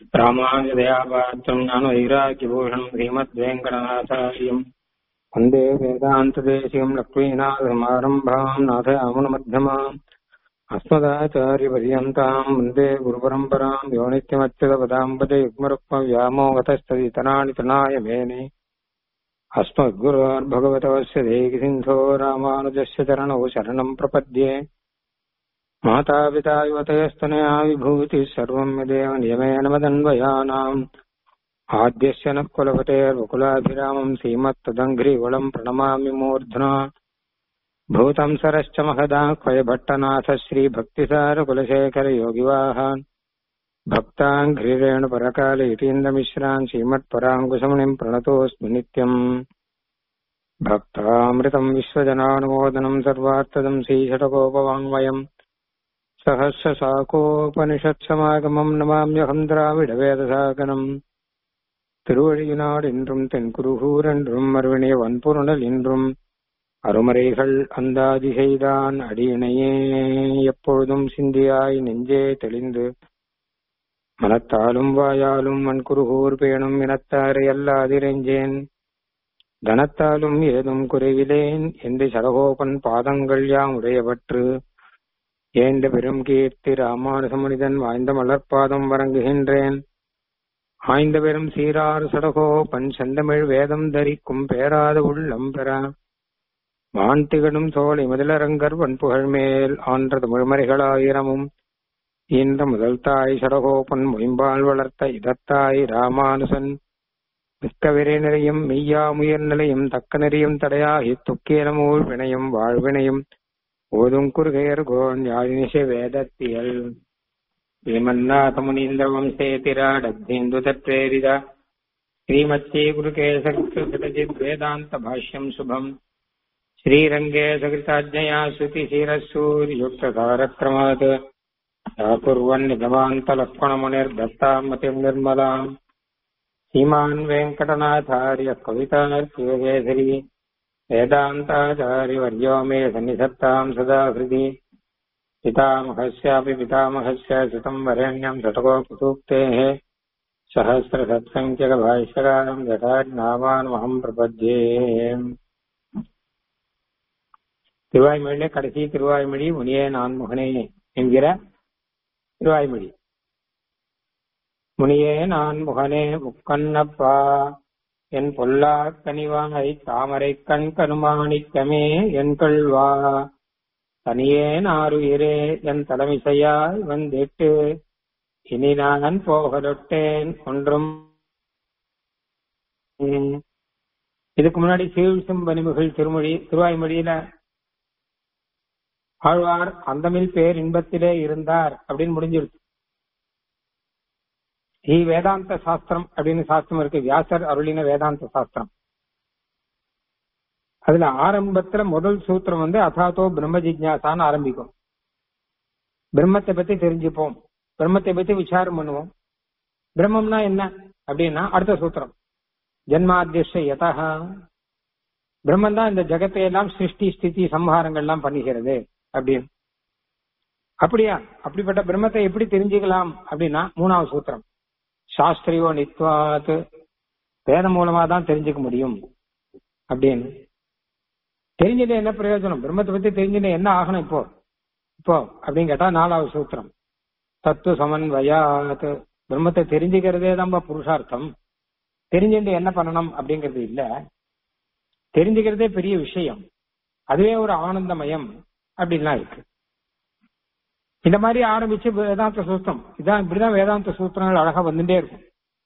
रामानुजदयापात्रम् ज्ञानवैराग्यभूषणम् श्रीमद्वेङ्कटनाथार्यम् वन्दे वेदान्तदेशीयम् लक्ष्मीनाथसमारम्भाम् नाथयामुनमध्यमाम् अस्मदाचार्यपर्यन्ताम् वन्दे गुरुपरम्पराम् यो नित्यमच्युतपदाम्बते युग्मरुक्मव्यामोगतस्तदितराणि तृणाय मेने अस्मद्गुरोर्भगवतवस्य देहिसिन्धो रामानुजस्य चरणौ शरणम् प्रपद्ये मातापिता युवतयस्तनया विभूतिः सर्वम् यदेव नियमेन मदन्वयानाम् आद्यस्य नः कुलपतेर्वकुलाभिरामम् श्रीमत्तदङ्घ्रिवलम् प्रणमामि मूर्ध्ना भूतम् सरश्च महदाह्वयभट्टनाथ श्रीभक्तिसारकुलशेखरयोगिवाहान् भक्ताङ्घ्रिरेणुपरकाल इतीन्द्रमिश्रान् श्रीमत्पराङ्कुशमुनिम् प्रणतोऽस्मि नित्यम् भक्तामृतम् विश्वजनानुमोदनम् सर्वार्थदम् श्रीषटकोपवाङ्मयम् சகசசாகோபனிஷத்சமாகமம் நமாமியகம் திராவிடவேதசாகனம் திருவழியினாடு என்றும் தென்குருகூர் என்றும் மறுவினைய வன்பொருணல் என்றும் அருமறைகள் அந்தாதி செய்தான் அடியினையே எப்பொழுதும் சிந்தியாய் நெஞ்சே தெளிந்து மனத்தாலும் வாயாலும் மண்குருகூர் பேணும் இனத்தாரை அல்லாதிரெஞ்சேன் தனத்தாலும் ஏதும் குறைவிலேன் என்று சடகோபன் பாதங்கள் யாம் உடையவற்று ஏந்த பெரும் கீர்த்தி ராமானுச மனிதன் வாய்ந்த மலர்பாதம் வழங்குகின்றேன் ஆய்ந்த பெரும் சீரார் சடகோ பன் செந்தமிழ் வேதம் தரிக்கும் பேராத உள்ளம் பெற வான் திகழும் சோலை முதலரங்கர் வன்புகழ் மேல் ஆன்ற தமிழ்மறைகளாயிரமும் ஈன்ற முதல் தாய் சடகோபன் மொயம்பால் வளர்த்த இதத்தாய் ராமானுசன் மிக்க விரை நிலையும் மெய்யா முயர் நிலையும் தக்க நெறியும் தடையாகி துக்கியலமூழ் வினையும் வாழ்வினையும் ஓதும் குறுகையர் கோன் யாழினிஷ வேதத்தியல் ஸ்ரீமன்னாத முனீந்திர வம்சேதிராடத்தேந்து தத்ரேரித ஸ்ரீமத்யே குருகேசகிருதஜித் வேதாந்த பாஷ்யம் சுபம் ஸ்ரீரங்கே சகிருதாஜ்ஞயா ஸ்ருதி சீரசூரியுக்த காரக்ரமாத் कुर्वन् निगमान्तलक्ष्मणमुनिर्दत्ताम् मतिम् निर्मलाम् श्रीमान् वेङ्कटनाथार्य कवितार्किवकेसरी वेदान्ताचार्यवर्यो मे सन्निधत्ताम् सदा हृदि पितामहस्यापि पितामहस्य सुतम् वरेण्यम् षटकोपसूक्तेः सहस्रसत्सङ्ख्यकभाष्यकारम् जटान्नामानमहम् प्रपद्ये திருவாய்மொழியில கடைசி திருவாய்மொழி முனியே நான் முகனே என்கிற திருவாய்மொழி முனியே நான் முகனே முக்கண்ணப்பா என் பொல்லா கனிவாய் தாமரை கண் கனுமாணிக்கமே என் கள்வா தனியே நாருயிரே என் தலைமிசையாய் வந்திட்டு இனி நான் போகலொட்டேன் ஒன்றும் இதுக்கு முன்னாடி சீழ்சும் பனிமுகள் திருமொழி திருவாய்மொழியில ஆழ்வார் அந்தமில் பேர் இன்பத்திலே இருந்தார் அப்படின்னு முடிஞ்சிருச்சு ஸ்ரீ வேதாந்த சாஸ்திரம் அப்படின்னு சாஸ்திரம் இருக்கு வியாசர் அருளின வேதாந்த சாஸ்திரம் அதுல ஆரம்பத்துல முதல் சூத்திரம் வந்து அதாத்தோ பிரம்ம ஜிக்யாசான்னு ஆரம்பிக்கும் பிரம்மத்தை பத்தி தெரிஞ்சுப்போம் பிரம்மத்தை பத்தி விசாரம் பண்ணுவோம் பிரம்மம்னா என்ன அப்படின்னா அடுத்த சூத்திரம் ஜென்மாத்தியஷ யதா பிரம்மன் தான் இந்த ஜெகத்தை எல்லாம் சிருஷ்டி ஸ்திதி சம்ஹாரங்கள் எல்லாம் பண்ணுகிறது அப்படின்னு அப்படியா அப்படிப்பட்ட பிரம்மத்தை எப்படி தெரிஞ்சுக்கலாம் அப்படின்னா மூணாவது சூத்திரம் சாஸ்திரியோ நித்வாத் வேதம் மூலமா தான் தெரிஞ்சுக்க முடியும் அப்படின்னு தெரிஞ்சது என்ன பிரயோஜனம் பிரம்மத்தை பத்தி தெரிஞ்சது என்ன ஆகணும் இப்போ இப்போ அப்படின்னு கேட்டா நாலாவது சூத்திரம் தத்துவ சமன்வயாத் பிரம்மத்தை தெரிஞ்சுக்கிறதே தான் புருஷார்த்தம் தெரிஞ்சுட்டு என்ன பண்ணணும் அப்படிங்கிறது இல்ல தெரிஞ்சுக்கிறதே பெரிய விஷயம் அதுவே ஒரு ஆனந்தமயம் அப்படின்லாம் இருக்கு இந்த மாதிரி ஆரம்பிச்சு வேதாந்த சூத்திரம் இதான் இப்படிதான் வேதாந்த சூத்திரங்கள் அழகா வந்துட்டே இருக்கும்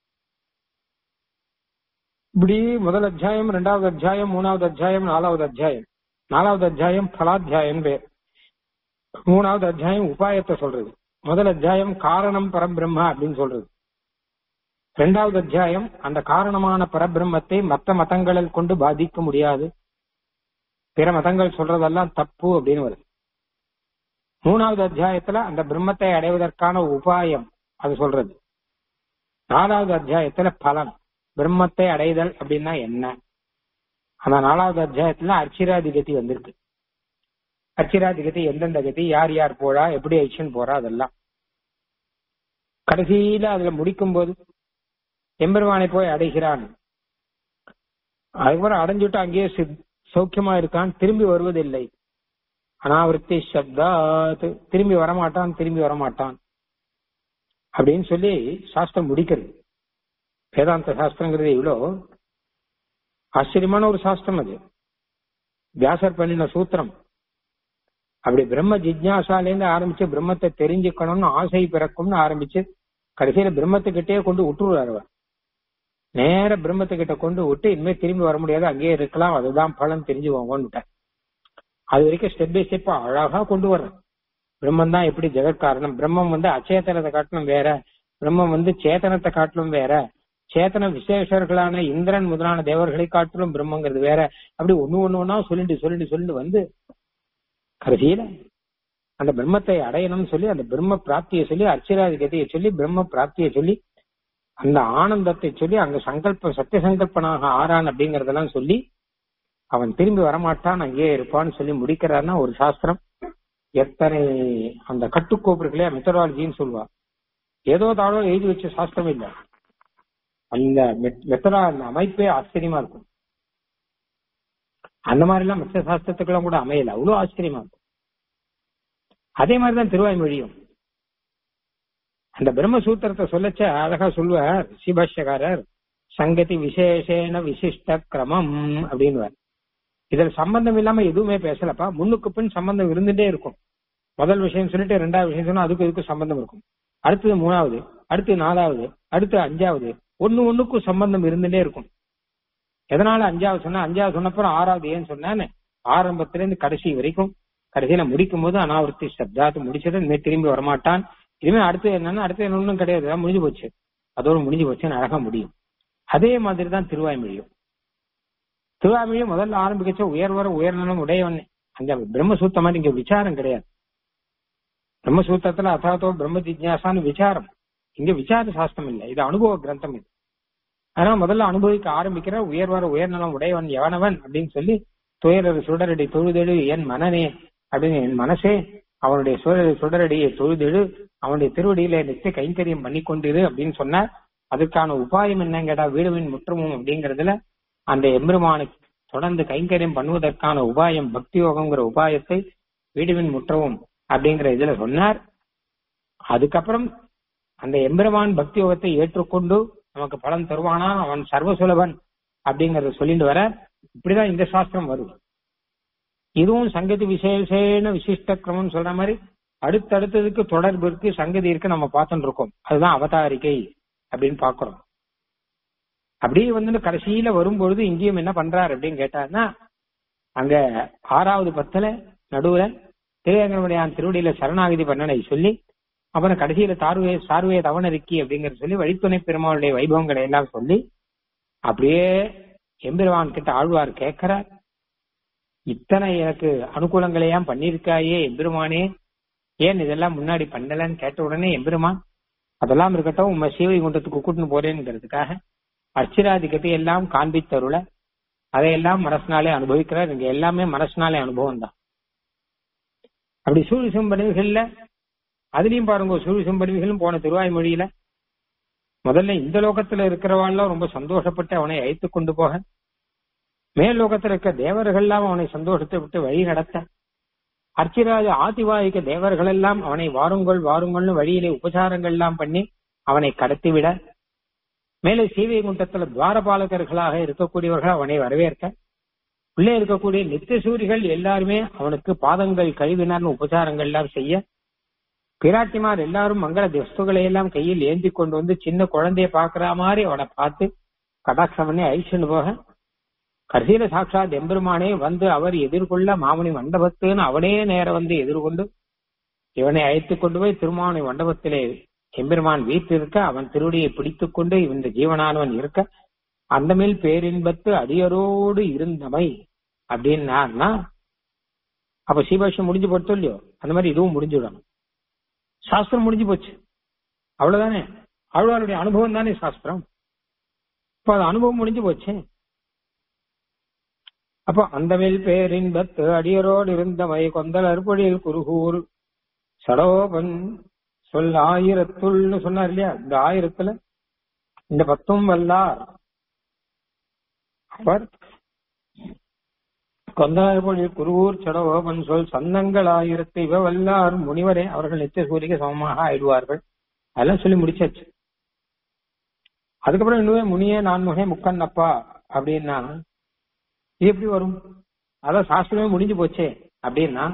இப்படி முதல் அத்தியாயம் ரெண்டாவது அத்தியாயம் மூணாவது அத்தியாயம் நாலாவது அத்தியாயம் நாலாவது அத்தியாயம் பலாத்தியாயம் பேர் மூணாவது அத்தியாயம் உபாயத்தை சொல்றது முதல் அத்தியாயம் காரணம் பரபிரம்ம அப்படின்னு சொல்றது ரெண்டாவது அத்தியாயம் அந்த காரணமான பரபிரம்மத்தை மற்ற மதங்களில் கொண்டு பாதிக்க முடியாது பிற மதங்கள் சொல்றதெல்லாம் தப்பு அப்படின்னு வருது மூணாவது அத்தியாயத்துல அந்த பிரம்மத்தை அடைவதற்கான உபாயம் அது சொல்றது நாலாவது அத்தியாயத்துல பலன் பிரம்மத்தை அடைதல் அப்படின்னா என்ன அந்த நாலாவது அத்தியாயத்துல அர்ச்சிராதி கதி வந்திருக்கு அர்ச்சிராதி கதி எந்தெந்த கதி யார் யார் போறா எப்படி ஐஷன் போறா அதெல்லாம் கடைசியில அதுல முடிக்கும் போது எம்பெருமானை போய் அடைகிறான் அதுக்கப்புறம் அடைஞ்சுட்டு அங்கேயே சித்- சௌக்கியமா இருக்கான் திரும்பி வருவதில்லை அனாவிருத்தி சப்தாத் திரும்பி வரமாட்டான் திரும்பி வரமாட்டான் அப்படின்னு சொல்லி சாஸ்திரம் முடிக்கிறது வேதாந்த சாஸ்திரங்கிறது இவ்வளோ ஆச்சரியமான ஒரு சாஸ்திரம் அது வியாசர் பண்ணின சூத்திரம் அப்படி பிரம்ம ஜிக்ஞாசாலேருந்து ஆரம்பிச்சு பிரம்மத்தை தெரிஞ்சுக்கணும்னு ஆசை பிறக்கும்னு ஆரம்பிச்சு கடைசியில பிரம்மத்துக்கிட்டே கொண்டு விட்டுருவார் அவர் நேர பிரம்மத்துக்கிட்ட கொண்டு விட்டு இனிமே திரும்பி வர முடியாது அங்கேயே இருக்கலாம் அதுதான் பலன் தெரிஞ்சுக்கோங்கன்னு விட்டார் அது வரைக்கும் ஸ்டெப் பை ஸ்டெப் அழகா கொண்டு வர்றேன் பிரம்மன் தான் எப்படி ஜெகத்காரணம் பிரம்மம் வந்து அச்சேதனத்தை காட்டிலும் வேற பிரம்மம் வந்து சேத்தனத்தை காட்டிலும் வேற சேத்தன விசேஷர்களான இந்திரன் முதலான தேவர்களை காட்டிலும் பிரம்மங்கிறது வேற அப்படி ஒண்ணு ஒண்ணு ஒண்ணா சொல்லிட்டு சொல்லிட்டு சொல்லிட்டு வந்து கடைசியில அந்த பிரம்மத்தை அடையணும்னு சொல்லி அந்த பிரம்ம பிராப்தியை சொல்லி அர்ச்சராதி கதையை சொல்லி பிரம்ம பிராப்தியை சொல்லி அந்த ஆனந்தத்தை சொல்லி அங்க சங்கல்ப சத்திய சங்கல்பனாக ஆறான் அப்படிங்கறதெல்லாம் சொல்லி அவன் திரும்பி வரமாட்டான் அங்கேயே இருப்பான்னு சொல்லி முடிக்கிறான்னா ஒரு சாஸ்திரம் எத்தனை அந்த கட்டுக்கோப்பு இருக்கு இல்லையா மெத்தடாலஜின்னு சொல்லுவா ஏதோ தாழோ எழுதி வச்ச சாஸ்திரம் இல்ல அந்த மெத்தடா அந்த அமைப்பே ஆச்சரியமா இருக்கும் அந்த மாதிரி எல்லாம் மற்ற சாஸ்திரத்துக்கெல்லாம் கூட அமையல அவ்வளவு ஆச்சரியமா இருக்கும் அதே மாதிரிதான் திருவாய்மொழியும் அந்த பிரம்மசூத்திரத்தை சொல்லச்ச அழகா சொல்லுவார் சிபாஷ்யக்காரர் சங்கதி விசேஷேன விசிஷ்ட கிரமம் அப்படின்னுவார் இதுல சம்பந்தம் இல்லாம எதுவுமே பேசலப்பா முன்னுக்கு பின் சம்பந்தம் இருந்துட்டே இருக்கும் முதல் விஷயம் சொல்லிட்டு ரெண்டாவது விஷயம் சொன்னா அதுக்கு இதுக்கு சம்பந்தம் இருக்கும் அடுத்தது மூணாவது அடுத்து நாலாவது அடுத்து அஞ்சாவது ஒண்ணு ஒண்ணுக்கும் சம்பந்தம் இருந்துட்டே இருக்கும் எதனால அஞ்சாவது சொன்னா அஞ்சாவது சொன்னப்பறம் ஆறாவது ஏன்னு சொன்னான்னு ஆரம்பத்துல இருந்து கடைசி வரைக்கும் கடைசியில முடிக்கும் போது அனாவர்த்தி சப்தாத்து முடிச்சது இனிமே திரும்பி வரமாட்டான் இனிமே அடுத்து என்னன்னா அடுத்து என்ன ஒண்ணும் கிடையாது அதான் முடிஞ்சு போச்சு அதோட முடிஞ்சு போச்சுன்னு அழகா முடியும் அதே மாதிரி தான் திருவாய்மொழியும் திருவாய்மொழியும் முதல்ல ஆரம்பிக்கச்ச உயர்வர உயர்நலம் உடையவன் அந்த பிரம்மசூத்த மாதிரி இங்க விசாரம் கிடையாது பிரம்மசூத்திரத்துல அசாத்தோ பிரம்ம ஜிக்யாசான்னு விசாரம் இங்க விசார சாஸ்திரம் இல்லை இது அனுபவ கிரந்தம் இது அதனால முதல்ல அனுபவிக்க ஆரம்பிக்கிற உயர்வர உயர்நலம் உடையவன் எவனவன் அப்படின்னு சொல்லி துயரர் சுடரடி தொழுதெழு என் மனனே அப்படின்னு என் மனசே அவனுடைய சுடரடி சுடரடியை தொழுதெழு அவனுடைய திருவடியில நித்திய கைங்கரியம் பண்ணி கொண்டிரு அப்படின்னு சொன்னார் அதுக்கான உபாயம் என்னன்னு கேட்டா வீடுவின் முற்றமும் அப்படிங்கறதுல அந்த எம்பெருமானுக்கு தொடர்ந்து கைங்கரியம் பண்ணுவதற்கான உபாயம் பக்தி யோகம்ங்கிற உபாயத்தை வீடுவின் முற்றவும் அப்படிங்கிற இதுல சொன்னார் அதுக்கப்புறம் அந்த எம்பெருமான் பக்தி யோகத்தை ஏற்றுக்கொண்டு நமக்கு பலன் தருவானா அவன் சர்வசுலபன் அப்படிங்கறத சொல்லிட்டு வர இப்படிதான் இந்த சாஸ்திரம் வருது இதுவும் சங்கதி விசேஷேன விசிஷ்ட கிரமம் சொல்ற மாதிரி அடுத்தடுத்ததுக்கு தொடர்பு இருக்கு சங்கதி இருக்கு நம்ம பார்த்துட்டு இருக்கோம் அதுதான் அவதாரிக்கை அப்படின்னு பாக்குறோம் அப்படியே வந்து கடைசியில வரும்பொழுது இங்கேயும் என்ன பண்றாரு அப்படின்னு கேட்டாருன்னா அங்க ஆறாவது பத்துல நடுவுல திருவேங்கடமுடையான் திருவடியில சரணாகதி பண்ணனை சொல்லி அப்புறம் கடைசியில தார்வே சார்வே தவணருக்கி அப்படிங்கறத சொல்லி வழித்துணை பெருமாளுடைய வைபவங்களை எல்லாம் சொல்லி அப்படியே எம்பெருமான் கிட்ட ஆழ்வார் கேட்கிறார் இத்தனை எனக்கு அனுகூலங்களையாம் பண்ணிருக்காயே எம்பெருமானே ஏன் இதெல்லாம் முன்னாடி பண்ணலன்னு கேட்ட உடனே எம்பெருமான் அதெல்லாம் இருக்கட்டும் உண்மை சீவை குண்டத்துக்கு கூட்டின்னு போறேங்கிறதுக்காக அர்ச்சிராதிக்கத்தை எல்லாம் காண்பித்தருள அதையெல்லாம் மனசினாலே அனுபவிக்கிறார் இங்க எல்லாமே மனசினாலே அனுபவம் தான் அப்படி சூழிசம் பணிவுகள்ல அதுலயும் பாருங்க சூழிசம் பணிவுகளும் போன திருவாய்மொழியில முதல்ல இந்த லோகத்துல இருக்கிறவாள்லாம் ரொம்ப சந்தோஷப்பட்டு அவனை அழைத்து கொண்டு போக மேல் லோகத்துல இருக்க தேவர்கள்லாம் அவனை சந்தோஷத்தை விட்டு வழி நடத்த அர்ச்சிராஜ ஆதிவாயிக்க தேவர்கள் எல்லாம் அவனை வாருங்கள் வாருங்கள்னு வழியிலே உபசாரங்கள் எல்லாம் பண்ணி அவனை கடத்திவிட மேலே சீவை குண்டத்துல துவாரபாலகர்களாக இருக்கக்கூடியவர்கள் அவனை வரவேற்க உள்ளே இருக்கக்கூடிய நித்தியசூரிகள் எல்லாருமே அவனுக்கு பாதங்கள் கழுவினார்னு உபசாரங்கள் எல்லாம் செய்ய பிராட்டிமார் எல்லாரும் மங்கள வஸ்துகளை எல்லாம் கையில் ஏந்தி கொண்டு வந்து சின்ன குழந்தைய பாக்குற மாதிரி அவனை பார்த்து கடாட்சம் பண்ணி அழிச்சுன்னு போக கடைசியில சாட்சாத் எம்பெருமானே வந்து அவர் எதிர்கொள்ள மாமணி மண்டபத்துன்னு அவனே நேரம் வந்து எதிர்கொண்டு இவனை அழைத்துக் கொண்டு போய் திருமாவணி மண்டபத்திலே எம்பெருமான் வீட்டிருக்க அவன் திருவடியை பிடித்துக் கொண்டு இந்த ஜீவனானவன் இருக்க அந்த மேல் பேரின்பத்து அடியரோடு இருந்தமை அப்படின்னா அப்ப சீபாஷம் முடிஞ்சு போட்டு இல்லையோ அந்த மாதிரி இதுவும் முடிஞ்சுடணும் சாஸ்திரம் முடிஞ்சு போச்சு அவ்வளவுதானே ஆழ்வாருடைய அனுபவம் தானே சாஸ்திரம் இப்ப அது அனுபவம் முடிஞ்சு போச்சு அப்ப அந்த மேல் பேரின்பத்து அடியரோடு இருந்தமை கொந்தல் அறுபடியில் குருகூர் சடோபன் சொல் ஆயிரத்துள்னு சொன்னார் இல்லையா இந்த ஆயிரத்துல இந்த பத்தும் வல்லார் அவர் கொந்தாயபொழி குருவூர் சடவோபன் சொல் சந்தங்கள் ஆயிரத்து இவ வல்லார் முனிவரே அவர்கள் நித்திய சூரியக்கு சமமாக ஆயிடுவார்கள் அதெல்லாம் சொல்லி முடிச்சாச்சு அதுக்கப்புறம் இன்னும் முனியே நான்முகே முக்கண்ணப்பா அப்படின்னா இது எப்படி வரும் அதான் சாஸ்திரமே முடிஞ்சு போச்சே அப்படின்னா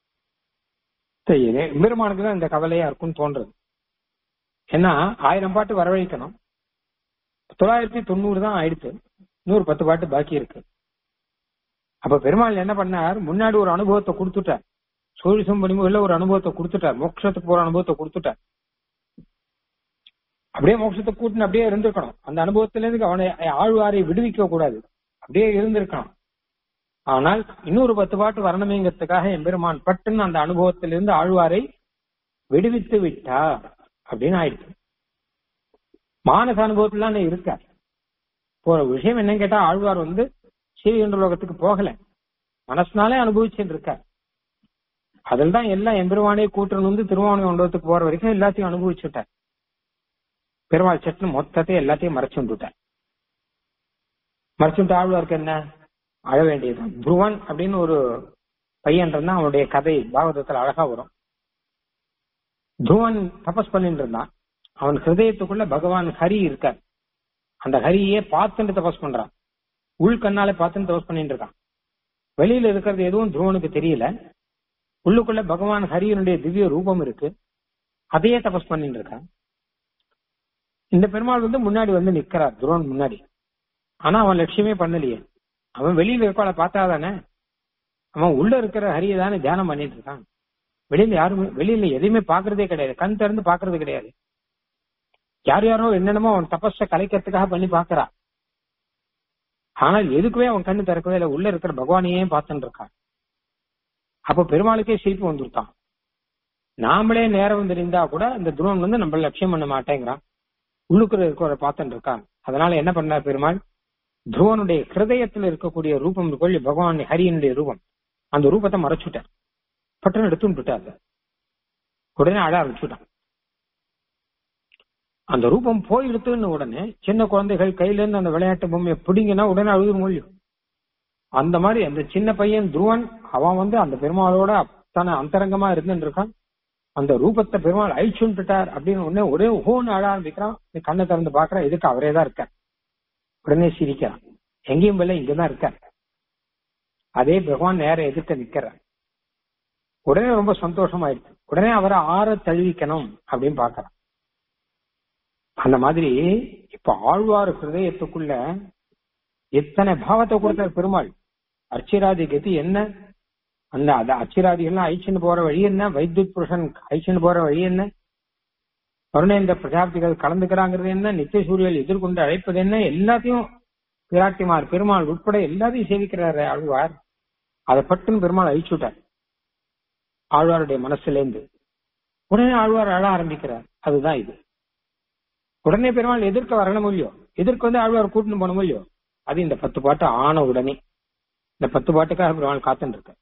பெருமானுக்கு தான் இந்த கவலையா இருக்கும்னு தோன்றது ஏன்னா ஆயிரம் பாட்டு வரவழைக்கணும் தொள்ளாயிரத்தி தொண்ணூறு தான் ஆயிடுத்து நூறு பத்து பாட்டு பாக்கி இருக்கு அப்ப பெருமாள் என்ன பண்ணார் முன்னாடி ஒரு அனுபவத்தை கொடுத்துட்டார் சூழிசம் பணிமுகல ஒரு அனுபவத்தை கொடுத்துட்டார் மோட்சத்துக்கு போற அனுபவத்தை கொடுத்துட்டார் அப்படியே மோட்சத்தை கூட்டின்னு அப்படியே இருந்திருக்கணும் அந்த அனுபவத்தில இருந்து அவனை ஆழ்வாரை விடுவிக்க கூடாது அப்படியே இருந்திருக்கணும் ஆனால் இன்னொரு பத்து பாட்டு வரணுமேங்கிறதுக்காக எம்பெருமான் பட்டுன்னு அந்த அனுபவத்திலிருந்து ஆழ்வாரை விடுவித்து விட்டார் அப்படின்னு ஆயிடுச்சு மானச அனுபவத்துல இருக்கார் போற விஷயம் என்னன்னு கேட்டா ஆழ்வார் வந்து சீரியன்ற லோகத்துக்கு போகல மனசுனாலே அனுபவிச்சுட்டு இருக்கார் அதில் தான் எல்லாம் எம்பெருமானே கூட்டுன்னு வந்து திருவாவணி மண்டபத்துக்கு போற வரைக்கும் எல்லாத்தையும் அனுபவிச்சுட்டார் பெருமாள் சட்னு மொத்தத்தை எல்லாத்தையும் மறைச்சு விட்டுட்டார் மறைச்சுட்டு ஆழ்வாருக்கு என்ன அழ வேண்டியதுதான் துருவன் அப்படின்னு ஒரு பையன் இருந்தா அவனுடைய கதை பாகவதத்துல அழகா வரும் துருவன் தபஸ் பண்ணிட்டு இருந்தான் அவன் ஹிருதயத்துக்குள்ள பகவான் ஹரி இருக்கார் அந்த ஹரியே பார்த்துட்டு தபஸ் பண்றான் உள் கண்ணாலே பார்த்துட்டு தபஸ் பண்ணிட்டு இருக்கான் வெளியில இருக்கிறது எதுவும் துருவனுக்கு தெரியல உள்ளுக்குள்ள பகவான் ஹரியனுடைய திவ்ய ரூபம் இருக்கு அதையே தபஸ் பண்ணிட்டு இருக்கான் இந்த பெருமாள் வந்து முன்னாடி வந்து நிக்கிறார் துருவன் முன்னாடி ஆனா அவன் லட்சியமே பண்ணலையே அவன் வெளியில இருக்கவளை பார்த்தாதானே அவன் உள்ள இருக்கிற ஹரியை தானே தியானம் பண்ணிட்டு இருக்கான் வெளியில யாருமே வெளியில எதையுமே பாக்குறதே கிடையாது கண் திறந்து பாக்குறது கிடையாது யார் யாரோ என்னென்னமோ அவன் தபஸ கலைக்கிறதுக்காக பண்ணி பாக்குறான் ஆனால் எதுக்குமே அவன் கண்ணு திறக்கவே இல்லை உள்ள இருக்கிற பகவானையே பார்த்துட்டு இருக்கான் அப்ப பெருமாளுக்கே சிரிப்பு வந்துருத்தான் நாமளே நேரம் தெரிந்தா கூட இந்த துருவன் வந்து நம்மள லட்சியம் பண்ண மாட்டேங்கிறான் உள்ளுக்குள்ள இருக்கிற பார்த்துட்டு இருக்கான் அதனால என்ன பண்ணார் பெருமாள் துருவனுடைய ஹிருதயத்துல இருக்கக்கூடிய ரூபம் கொள்ளி பகவான் ஹரியனுடைய ரூபம் அந்த ரூபத்தை மறைச்சுட்டார் பட்டன் எடுத்து விட்டுட்டார் உடனே அழ ஆரம்பிச்சுட்டான் அந்த ரூபம் போயிடுத்துன்னு உடனே சின்ன குழந்தைகள் கையில இருந்து அந்த விளையாட்டு பொம்மையை பிடிங்கினா உடனே அழுது மொழியும் அந்த மாதிரி அந்த சின்ன பையன் துருவன் அவன் வந்து அந்த பெருமாளோட அத்தனை அந்தரங்கமா இருந்துட்டு இருக்கான் அந்த ரூபத்தை பெருமாள் அழிச்சுட்டார் அப்படின்னு உடனே ஒரே ஹோன்னு அழ ஆரம்பிக்கிறான் நீ கண்ணை திறந்து பாக்குறான் எதுக்கு அவரே தான் இருக்கார் உடனே சிரிக்கிறான் எங்கேயும் போல இங்கதான் இருக்கார் அதே பகவான் நேர எதிர்க்க நிக்கிறார் உடனே ரொம்ப சந்தோஷமாயிடுச்சு உடனே அவரை ஆற தழுவிக்கணும் அப்படின்னு பாக்குறான் அந்த மாதிரி இப்ப ஆழ்வார் ஹிருதயத்துக்குள்ள எத்தனை பாவத்தை கொடுத்தார் பெருமாள் அர்ச்சிராதி கதி என்ன அந்த அந்த அச்சிராதிகள்லாம் அழிச்சுன்னு போற வழி என்ன வைத்தியுத் புருஷன் அழிச்சுன்னு போற வழி என்ன வருணேந்திர பிரஜாபதிகள் கலந்துக்கிறாங்கிறது என்ன நித்திய சூரியல் எதிர்கொண்டு அழைப்பது என்ன எல்லாத்தையும் பிராட்டிமார் பெருமாள் உட்பட எல்லாத்தையும் சேவிக்கிறாரு ஆழ்வார் அதை பட்டுன்னு பெருமாள் அழிச்சுட்டார் ஆழ்வாருடைய மனசுல இருந்து உடனே ஆழ்வார் அழ ஆரம்பிக்கிறார் அதுதான் இது உடனே பெருமாள் எதிர்க்க வரணும் இல்லையோ எதிர்க்க வந்து ஆழ்வார் கூட்டின்னு போன இல்லையோ அது இந்த பத்து பாட்டு ஆன உடனே இந்த பத்து பாட்டுக்காக பெருமாள் காத்துட்டு இருக்க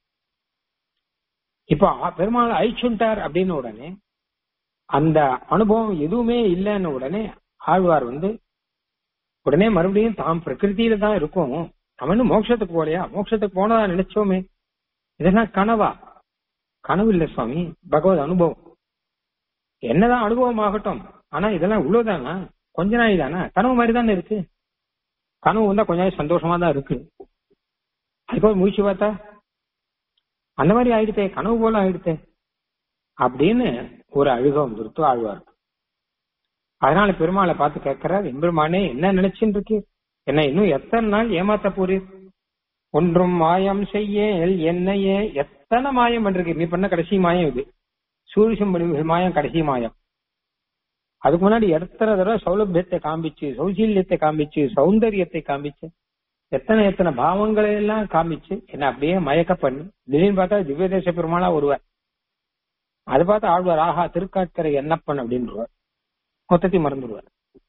இப்ப பெருமாள் அழிச்சுட்டார் அப்படின்னு உடனே அந்த அனுபவம் எதுவுமே இல்லைன்னு உடனே ஆழ்வார் வந்து உடனே மறுபடியும் தாம் பிரகிருத்தியில தான் இருக்கும் நம்ம மோட்சத்துக்கு போலையா மோட்சத்துக்கு போனதா நினைச்சோமே இதெல்லாம் கனவா கனவு இல்ல சுவாமி பகவத் அனுபவம் என்னதான் அனுபவம் ஆகட்டும் ஆனா இதெல்லாம் இவ்வளவுதானா கொஞ்ச நாள் தானே கனவு மாதிரி தானே இருக்கு கனவு வந்தா கொஞ்ச நாள் சந்தோஷமா தான் இருக்கு அதுக்கப்புறம் முடிச்சு பார்த்தா அந்த மாதிரி ஆயிடுத்தே கனவு போல ஆயிடுத்தே அப்படின்னு ஒரு அழுக வந்துருத்து ஆழ்வார் அதனால பெருமாளை பார்த்து கேட்கிறார் எம்பெருமானே என்ன நினைச்சுட்டு இருக்கு என்ன இன்னும் எத்தனை நாள் ஏமாத்த போறீர் ஒன்றும் மாயம் செய்ய என்னையே எத்தனை மாயம் பண்றீங்க நீ பண்ண கடைசி மாயம் இது சூரிசம் மாயம் கடைசி மாயம் அதுக்கு முன்னாடி எத்தனை தடவை சௌலபியத்தை காமிச்சு சௌசீல்யத்தை காமிச்சு சௌந்தரியத்தை காமிச்சு எத்தனை எத்தனை பாவங்களை எல்லாம் காமிச்சு என்ன அப்படியே மயக்க பண்ணி திடீர்னு பார்த்தா திவ்ய தேச பெருமாளா ஒருவர் அதை பார்த்து ஆழ்வார் ஆஹா திருக்காட்கரை என்னப்பன் அப்படின்றவர் மொத்தத்தையும் மறந்துடுவார்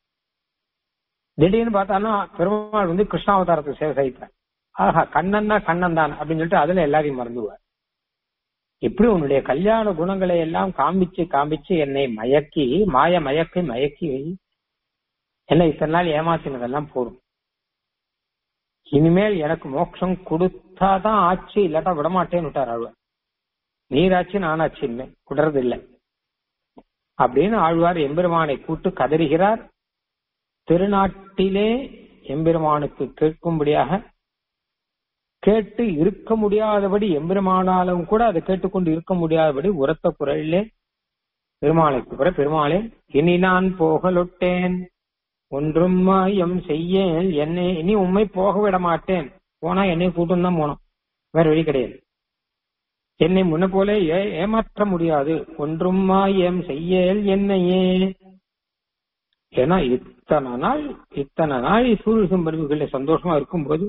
திடீர்னு பார்த்தாலும் பெருமாள் வந்து கிருஷ்ணாவதாரத்தை சேவை சகித்தார் ஆஹா கண்ணன்னா கண்ணன் தான் அப்படின்னு சொல்லிட்டு அதுல எல்லாரையும் மறந்துடுவார் எப்படி உன்னுடைய கல்யாண குணங்களை எல்லாம் காமிச்சு காமிச்சு என்னை மயக்கி மாய மயக்கி மயக்கி என்னை இத்தனை நாள் ஏமாத்தினதெல்லாம் போரும் இனிமேல் எனக்கு மோட்சம் கொடுத்தாதான் ஆச்சு இல்லாட்டா விடமாட்டேன்னு விட்டார் ஆழ்வார் நீராச்சு நானாச்சு இனிமே விடுறது இல்லை அப்படின்னு ஆழ்வார் எம்பெருமானை கூட்டு கதறுகிறார் திருநாட்டிலே எம்பெருமானுக்கு கேட்கும்படியாக கேட்டு இருக்க முடியாதபடி எம்பெருமானாலும் கூட அதை கேட்டுக்கொண்டு இருக்க முடியாதபடி உரத்த குரலிலே பெருமாளை கூப்பிட பெருமாளே இனி நான் போகலொட்டேன் ஒன்றும் மாயம் செய்யேன் என்னை இனி உண்மை போக விட மாட்டேன் போனா என்னை கூட்டும் தான் போனோம் வேற வழி கிடையாது என்னை முன்ன போல ஏ- ஏமாற்ற முடியாது ஒன்றும் மாயம் செய்யல் என்னையே ஏன்னா இத்தனை நாள் இத்தனை நாள் சூரிய சம்பருகளை சந்தோஷமா இருக்கும்போது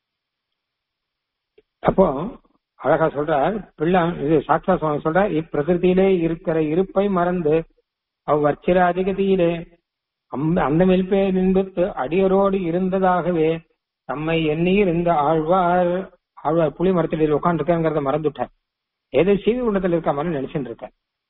அப்போ அழகா சொல்றார் பிள்ளை இது சாட்சா சுவாமி சொல்றார் இப்பிரகிருதியிலே இருக்கிற இருப்பை மறந்து அவ் வச்சிர அதிகதியிலே அம்- அந்த மெல்பே நின்பத்து அடியரோடு இருந்ததாகவே தம்மை எண்ணீர் இந்த ஆழ்வார் ஆழ்வார் புலி மரத்தில் உட்காந்துருக்காங்கிறத மறந்துட்டார் ஏதோ சீவி குண்டத்தில் இருக்க மாதிரி நினைச்சுட்டு இருக்க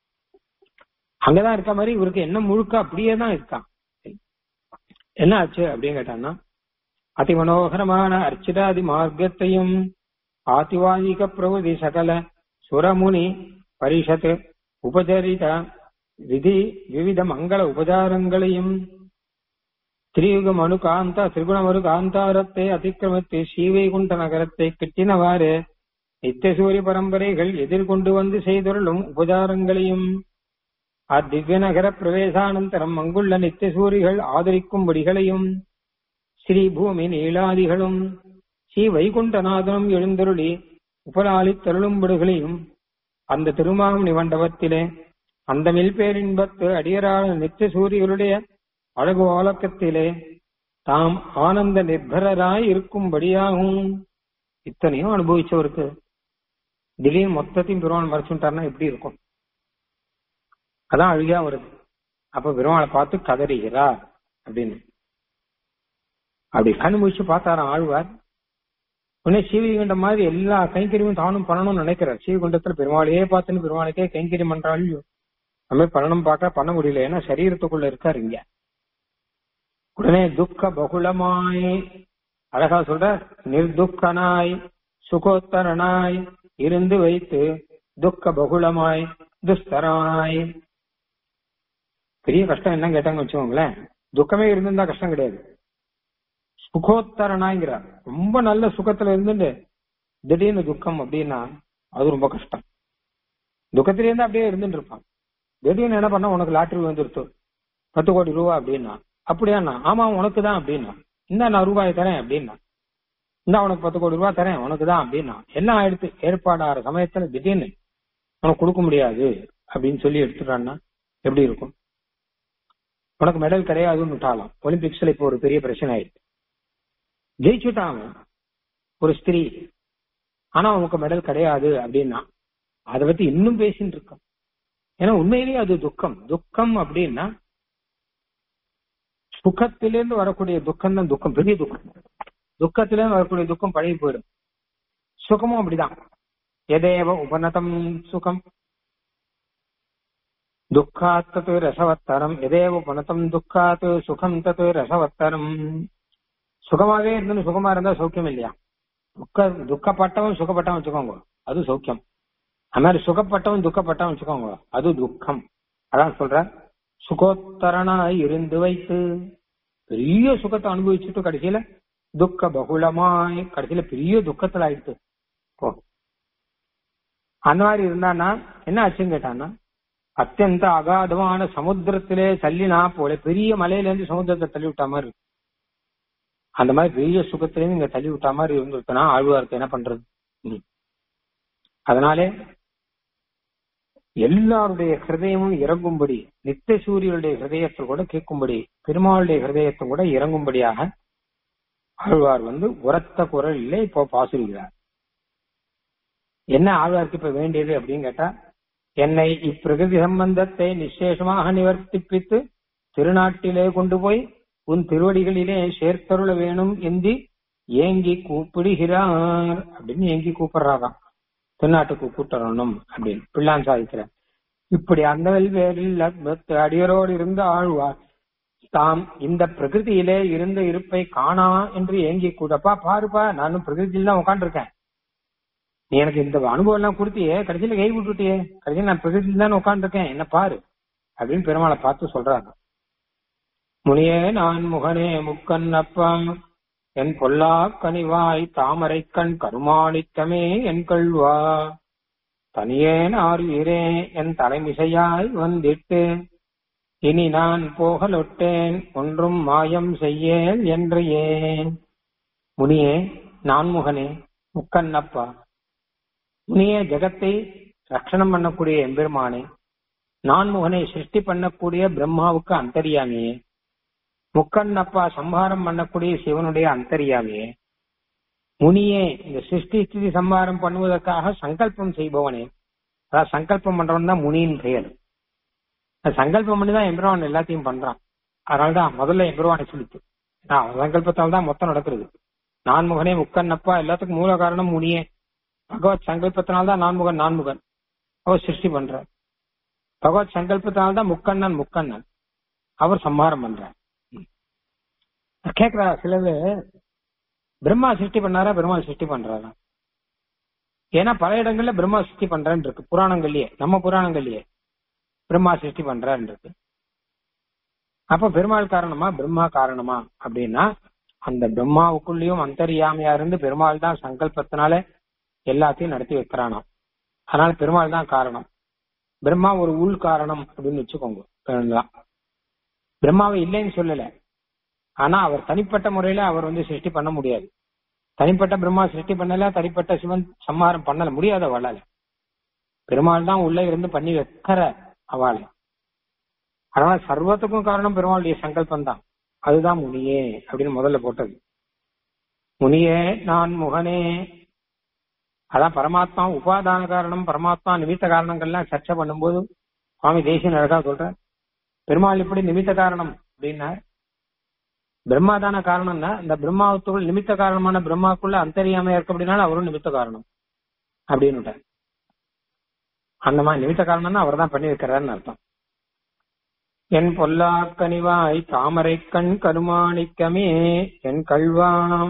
அங்கதான் இருக்க மாதிரி இவருக்கு என்ன முழுக்க அப்படியே தான் இருக்கான் என்ன ஆச்சு அப்படின்னு கேட்டான்னா அதி மனோகரமான அர்ச்சிதாதி மார்க்கத்தையும் ஆதிவாதிக பிரபுதி சகல சுரமுனி பரிஷத் உபச்சரித விதி விவித மங்கள உபச்சாரங்களையும் திரியுக மனு காந்தா திரிகுணமரு காந்தாரத்தை அதிக்கிரமித்து ஸ்ரீவைகுண்ட நகரத்தை கிட்டினவாறு நித்தியசூரிய பரம்பரைகள் எதிர்கொண்டு வந்து செய்தொருளும் உபச்சாரங்களையும் அத்திவ்ய நகர பிரவேசானந்தரம் அங்குள்ள நித்தியசூரிகள் ஆதரிக்கும்படிகளையும் ஸ்ரீ பூமி நீளாதிகளும் ஸ்ரீ வைகுண்டநாதனும் எழுந்தருளி உபலாலித் தருளும்படுகளையும் அந்த திருமாமணி மண்டபத்திலே அந்த மில்பேரின்பத்து அடியரான நித்திய சூரியருடைய அழகு ஓலக்கத்திலே தாம் ஆனந்த நிர்பரராய் இருக்கும்படியாகும் இத்தனையும் அனுபவிச்சவருக்கு திடீர்னு மொத்தத்தையும் பெருமாள் மறைச்சுட்டாருன்னா எப்படி இருக்கும் அதான் அழுகையா வருது அப்ப பெருமாளை பார்த்து கதறுகிறார் அப்படின்னு அப்படி கண்ணு முடிச்சு பார்த்தாராம் ஆழ்வார் உடனே சீவிகுண்டம் மாதிரி எல்லா கைங்கரியமும் தானும் பண்ணணும்னு நினைக்கிறார் சீவிகுண்டத்துல பெருமாளையே பார்த்துன்னு பெருமாளுக்கே கைங்கரியம் பண்றாள் நம்ம பண்ணணும் பார்க்க பண்ண முடியல ஏன்னா சரீரத்துக்குள்ள இருக்காரு இங்க உடனே துக்க பகுளமாய் அழகா சொல்ற நிர்துக்கனாய் சுகோத்தரனாய் இருந்து வைத்து துக்க பகுளமாய் துஸ்தராய் பெரிய கஷ்டம் என்ன கேட்டாங்க வச்சுக்கோங்களேன் துக்கமே இருந்திருந்தா கஷ்டம் கிடையாது சுகோத்தரனாங்கிறார் ரொம்ப நல்ல சுகத்துல இருந்துட்டு திடீர்னு துக்கம் அப்படின்னா அது ரொம்ப கஷ்டம் துக்கத்திலே இருந்து அப்படியே இருந்துட்டு இருப்பான் திடீர்னு என்ன பண்ணா உனக்கு லாட்டரி வந்துருத்து பத்து கோடி ரூபா அப்படின்னா அப்படியாண்ணா ஆமா உனக்கு தான் அப்படின்னா இந்தா நான் ரூபாய் தரேன் அப்படின்னா இந்தா உனக்கு பத்து கோடி ரூபாய் தரேன் உனக்கு தான் அப்படின்னா எல்லாம் எடுத்து ஏற்பாடாகிற சமயத்துல திடீர்னு உனக்கு கொடுக்க முடியாது அப்படின்னு சொல்லி எடுத்துட்டான்னா எப்படி இருக்கும் உனக்கு மெடல் கிடையாதுன்னு விட்டாலாம் ஒலிம்பிக்ஸ்ல இப்போ ஒரு பெரிய பிரச்சனை ஆயிடுச்சு ஜெயிச்சுட்டாங்க ஒரு ஸ்திரீ ஆனா உனக்கு மெடல் கிடையாது அப்படின்னா அதை பத்தி இன்னும் பேசிட்டு இருக்கோம் ஏன்னா உண்மையிலேயே அது துக்கம் துக்கம் அப்படின்னா சுகத்திலிருந்து வரக்கூடிய துக்கம் தான் துக்கம் பெரிய துக்கம் துக்கத்திலிருந்து வரக்கூடிய துக்கம் பழகி போயிடும் சுகமும் அப்படிதான் எதேவ உபநதம் சுகம் துக்காத் தத் ரசவத்தரம் எதேவ உபநதம் துக்காத் சுகம் தத் ரசவத்தரம் சுகமாவே இருந்து சுகமா இருந்தா சௌக்கியம் இல்லையா துக்க துக்கப்பட்டவன் சுகப்பட்டவன் வச்சுக்கோங்க அது சௌக்கியம் அது மாதிரி சுகப்பட்டவன் துக்கப்பட்டவன் வச்சுக்கோங்க அது துக்கம் அதான் சொல்ற சுகோத்தரனாய் இருந்து வைத்து பெரிய சுகத்தை அனுபவிச்சுட்டு கடைசியில துக்க பகுலமாய் கடைசியில பெரிய துக்கத்துல ஆயிடுத்து போ அந்த மாதிரி இருந்தான்னா என்ன ஆச்சுன்னு கேட்டான்னா அத்தியந்த அகாதமான சமுத்திரத்திலே தள்ளினா போல பெரிய மலையில இருந்து சமுத்திரத்தை தள்ளி விட்ட மாதிரி இருக்கு அந்த மாதிரி பெரிய சுகத்திலேருந்து இங்க தள்ளி விட்ட மாதிரி இருந்திருக்குன்னா ஆழ்வாருக்கு என்ன பண்றது ம். அதனாலே எல்லாருடைய ஹிருதயமும் இறங்கும்படி நித்திய சூரியனுடைய ஹிருதயத்தில் கூட கேட்கும்படி பெருமாளுடைய ஹிருதயத்தும் கூட இறங்கும்படியாக ஆழ்வார் வந்து உரத்த குரலிலே இப்போ பாசுகிறார் என்ன ஆழ்வாருக்கு இப்ப வேண்டியது அப்படின்னு கேட்டா என்னை இப்பிரகிருதி சம்பந்தத்தை நிச்சேஷமாக நிவர்த்திப்பித்து திருநாட்டிலே கொண்டு போய் உன் திருவடிகளிலே சேர்த்தருள வேணும் என்று ஏங்கி கூப்பிடுகிறார் அப்படின்னு ஏங்கி கூப்பிடுறாராம் தென்னாட்டுக்கு கூட்டணும் அப்படின்னு பிள்ளான் சாதிக்கிறார் இப்படி அந்த வேலில் அடியரோடு இருந்து ஆழ்வார் தாம் இந்த பிரகிருதியிலே இருந்த இருப்பை காணா என்று ஏங்கி கூடப்பா பாருப்பா நானும் பிரகிருதியில் தான் உட்காந்துருக்கேன் நீ எனக்கு இந்த அனுபவம் எல்லாம் கொடுத்தியே கடைசியில கை விட்டுட்டியே கடைசியில் நான் பிரகிருதியில் தான் உட்காந்துருக்கேன் என்ன பாரு அப்படின்னு பெருமாளை பார்த்து சொல்றாங்க முனியே நான் முகனே முக்கன் அப்பம் என் பொல்லா கனிவாய் தாமரை கண் கருமாணிக்கமே என் கள்வா தனியேன் ஆறுகிறே என் தலைமிசையாய் வந்திட்டு இனி நான் போகலொட்டேன் ஒன்றும் மாயம் செய்யேல் என்று ஏன் முனியே நான்முகனே முக்கண்ணப்பா முனியே ஜெகத்தை ரட்சணம் பண்ணக்கூடிய எம்பெருமானே நான்முகனை சிருஷ்டி பண்ணக்கூடிய பிரம்மாவுக்கு அந்தரியாமியே முக்கண்ணப்பா சம்ஹாரம் பண்ணக்கூடிய சிவனுடைய அந்தரியாமியே முனியே இந்த சிருஷ்டி ஸ்திதி சம்ஹாரம் பண்ணுவதற்காக சங்கல்பம் செய்பவனே அதாவது சங்கல்பம் பண்றவன் தான் முனியின் பெயர் சங்கல்பம் பண்ணி தான் எம்பெருமான் எல்லாத்தையும் பண்றான் அதனாலதான் முதல்ல எம்பெருவானை சொல்லிட்டு சங்கல்பத்தால் தான் மொத்தம் நடக்கிறது நான்முகனே முக்கண்ணப்பா எல்லாத்துக்கும் மூல காரணம் முனியே பகவத் சங்கல்பத்தினால்தான் நான்முகன் நான்முகன் அவர் சிருஷ்டி பண்ற பகவத் சங்கல்பத்தினால்தான் முக்கண்ணன் முக்கண்ணன் அவர் சம்ஹாரம் பண்றார் கேக்குறா சிலது பிரம்மா சிருஷ்டி பண்ணாரா பிரம்மா சிருஷ்டி பண்றாரா ஏன்னா பல இடங்கள்ல பிரம்மா சிருஷ்டி பண்றேன்னு இருக்கு புராணங்கள்லயே நம்ம புராணங்கள்லயே பிரம்மா சிருஷ்டி பண்றான்னு இருக்கு அப்ப பெருமாள் காரணமா பிரம்மா காரணமா அப்படின்னா அந்த பிரம்மாவுக்குள்ளேயும் அந்தரியாமையா இருந்து பெருமாள் தான் சங்கல்பத்தினால எல்லாத்தையும் நடத்தி வைக்கிறானாம் அதனால பெருமாள் தான் காரணம் பிரம்மா ஒரு உள் காரணம் அப்படின்னு வச்சுக்கோங்க பிரம்மாவை இல்லைன்னு சொல்லல ஆனா அவர் தனிப்பட்ட முறையில அவர் வந்து சிருஷ்டி பண்ண முடியாது தனிப்பட்ட பிரம்மா சிருஷ்டி பண்ணல தனிப்பட்ட சிவன் சம்ஹாரம் பண்ணல முடியாத அவளால பெருமாள் தான் உள்ள இருந்து பண்ணி வைக்கிற அவளை அதனால சர்வத்துக்கும் காரணம் பெருமாளுடைய சங்கல்பம் தான் அதுதான் முனியே அப்படின்னு முதல்ல போட்டது முனியே நான் முகனே அதான் பரமாத்மா உபாதான காரணம் பரமாத்மா நிமித்த காரணங்கள்லாம் சர்ச்சை பண்ணும்போது சுவாமி தேசியன் அழகா சொல்ற பெருமாள் இப்படி நிமித்த காரணம் அப்படின்னா பிரம்மாதான காரணம்னா இந்த பிரம்மாவத்துக்குள் நிமித்த காரணமான பிரம்மாக்குள்ள அந்தரியாமையா இருக்கு அப்படின்னாலும் அவரும் நிமித்த காரணம் அப்படின்னு அந்த மாதிரி நிமித்த காரணம்னா அவர் தான் பண்ணி வைக்கிறாருன்னு அர்த்தம் என் பொல்லா கனிவாய் தாமரை கண் கருமாணிக்கமே என் கல்வாம்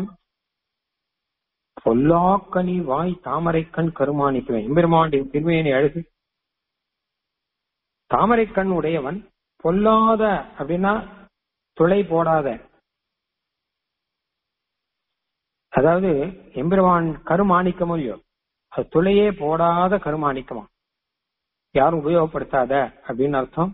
பொல்லாக்கனி வாய் தாமரை கண் கருமாணிக்கமே எம்பெருமாண்டி திருமையினை அழகு தாமரை கண் உடையவன் பொல்லாத அப்படின்னா துளை போடாத அதாவது எம்பெருமான் கருமாணிக்கமோ இல்லையோ அது துளையே போடாத கருமாணிக்கமா யாரும் உபயோகப்படுத்தாத அப்படின்னு அர்த்தம்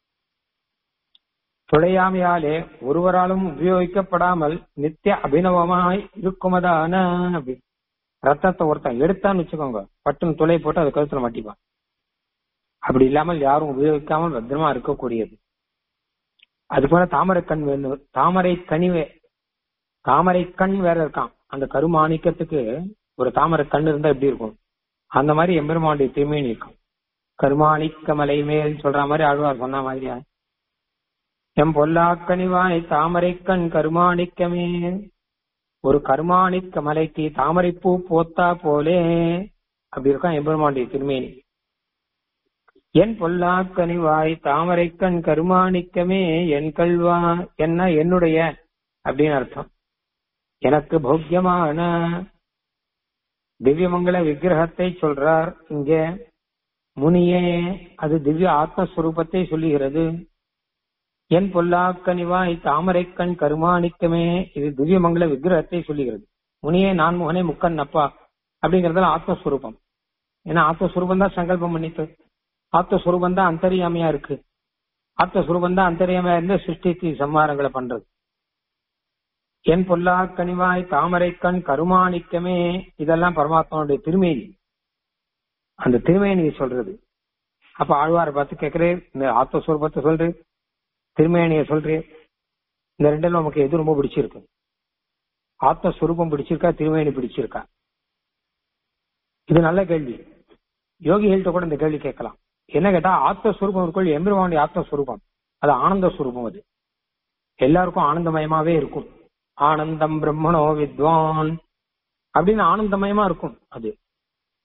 துளையாமையாலே ஒருவராலும் உபயோகிக்கப்படாமல் நித்திய அபிநவமாய் இருக்குமதான அப்படி ரத்தத்தை ஒருத்தன் எடுத்தான்னு வச்சுக்கோங்க பட்டுன்னு துளை போட்டு அது கழுத்துல மாட்டிப்பான் அப்படி இல்லாமல் யாரும் உபயோகிக்காமல் பத்திரமா இருக்கக்கூடியது அது போல தாமரை கண் வேணும் தாமரை கனி தாமரை கண் வேற இருக்கான் அந்த கருமாணிக்கத்துக்கு ஒரு தாமரை கண் இருந்தா எப்படி இருக்கும் அந்த மாதிரி எம்பெருமானுடைய தீமைன்னு இருக்கும் கருமாணிக்க மலை மேல் சொல்ற மாதிரி ஆழ்வார் சொன்ன மாதிரியா எம் பொல்லாக்கனிவாய் தாமரை கண் கருமாணிக்கமே ஒரு கருமாணிக்க மலைக்கு தாமரைப்பூ போத்தா போலே அப்படி இருக்கான் எம்பெருமானுடைய திருமேனி என் பொல்லாக்கனிவாய் தாமரை கண் கருமாணிக்கமே என் கல்வா என்ன என்னுடைய அப்படின்னு அர்த்தம் எனக்கு போக்கியமான திவ்யமங்கல விக்கிரகத்தை சொல்றார் இங்க முனியே அது திவ்ய ஆத்மஸ்வரூபத்தை சொல்லுகிறது என் பொல்லாக்கனிவாய் தாமரை கண் கருமாணிக்கமே இது திவ்யமங்கல விக்கிரகத்தை சொல்லுகிறது முனியே நான் முகனே முக்கன் அப்பா அப்படிங்கறதுல ஆத்மஸ்வரூபம் ஏன்னா ஆத்மஸ்வரூபம் தான் சங்கல்பம் பண்ணிட்டு ஆத்மஸ்வரூபம் தான் அந்தரியாமையா இருக்கு ஆத்மஸ்வரூபம் தான் அந்தரியாமையா இருந்து சிருஷ்டி சம்மாரங்களை பண்றது என் பொல்லா கனிவாய் தாமரை கண் கருமாணிக்கமே இதெல்லாம் பரமாத்மாவுடைய திருமேனி அந்த திருமேனி சொல்றது அப்ப ஆழ்வாரை பார்த்து கேட்கிறேன் இந்த ஆத்மஸ்வரூபத்தை சொல்று திருமேனிய சொல்றேன் இந்த ரெண்டுல நமக்கு எது ரொம்ப பிடிச்சிருக்கு ஆத்மஸ்வரூபம் பிடிச்சிருக்கா திருமேனி பிடிச்சிருக்கா இது நல்ல கேள்வி யோகிகள்கிட்ட கூட இந்த கேள்வி கேட்கலாம் என்ன கேட்டா ஆத்மஸ்வரூபம் இருக்குள் எம்பெருமானுடைய ஆத்மஸ்வரூபம் அது ஆனந்த ஸ்வரூபம் அது எல்லாருக்கும் ஆனந்தமயமாவே இருக்கும் ஆனந்தம் பிரம்மணோ வித்வான் அப்படின்னு ஆனந்தமயமா இருக்கும் அது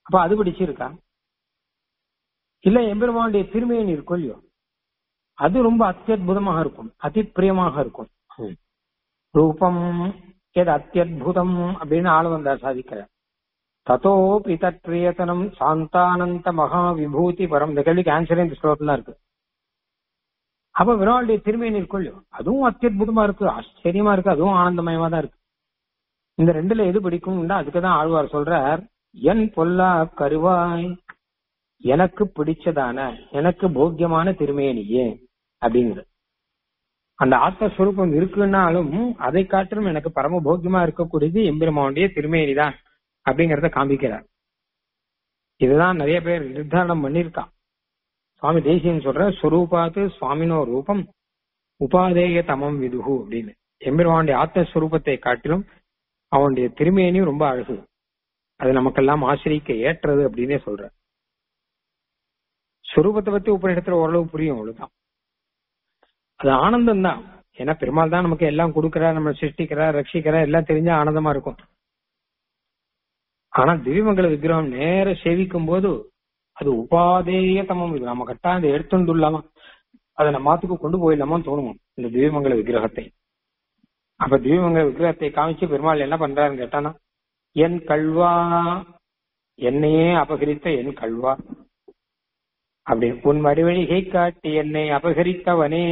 அப்ப அது பிடிச்சிருக்கா இல்ல எம்பெருமானுடைய திருமையின் இருக்கும் இல்லையோ அது ரொம்ப அத்தியுதமாக இருக்கும் அதி பிரியமாக இருக்கும் ரூபம் எது அத்தியுதம் அப்படின்னு ஆள வந்தார் சாதிக்கிறார் ததோபி தத் பிரியத்தனம் சாந்தானந்த மகா விபூதி பரம் இந்த கேள்விக்கு ஆன்சரே இந்த ஸ்லோகத்துல இருக்கு அப்ப விராளுடைய திருமையின் இருக்கும் இல்லையோ அதுவும் அத்தியுதமா இருக்கு ஆச்சரியமா இருக்கு அதுவும் ஆனந்தமயமா தான் இருக்கு இந்த ரெண்டுல எது பிடிக்கும் அதுக்குதான் ஆழ்வார் சொல்றார் என் பொல்லா கருவாய் எனக்கு பிடிச்சதான எனக்கு போக்கியமான திருமேனியே அப்படிங்கிறது அந்த ஆத்மஸ்வரூபம் இருக்குன்னாலும் அதை காட்டிலும் எனக்கு பரம போக்கியமா இருக்கக்கூடியது எம்பெருமானுடைய திருமேனி தான் அப்படிங்கறத காமிக்கிறார் இதுதான் நிறைய பேர் நிர்தாரணம் பண்ணிருக்கான் சுவாமி தேசியன் சொல்ற ஸ்வரூபாத்து சுவாமினோ ரூபம் உபாதேய தமம் விதுகு அப்படின்னு எம்பெருமானுடைய ஆத்மஸ்வரூபத்தை காட்டிலும் அவனுடைய திருமேனியும் ரொம்ப அழகு அது நமக்கெல்லாம் ஆசிரிக்க ஏற்றது அப்படின்னே சொல்ற சுரூபத்தை பத்தி உபநிடத்துல ஓரளவு புரியும் அவ்வளவுதான் அது ஆனந்தம் தான் ஏன்னா பெருமாள் தான் நமக்கு எல்லாம் கொடுக்கிறார் நம்ம சிருஷ்டிக்கிறார் ரட்சிக்கிறார் எல்லாம் தெரிஞ்சா ஆனந்தமா இருக்கும் ஆனா திவ்யமங்கல விக்கிரகம் நேர சேவிக்கும் போது அது உபாதேய தமம் இது நம்ம கட்டா அந்த எடுத்துண்டுலாமா அதை நம்ம மாத்துக்கு கொண்டு போயிடலாமான்னு தோணுமா இந்த திவ்யமங்கல விக்கிரகத்தை அப்ப திவ்யமங்கல விக்கிரகத்தை காமிச்சு பெருமாள் என்ன பண்றாருன்னு கேட்டானா என் கல்வா என்னையே அபகரித்த என் கல்வா அப்படி உன் மறுவழிகை காட்டி என்னை அபகரித்தவனே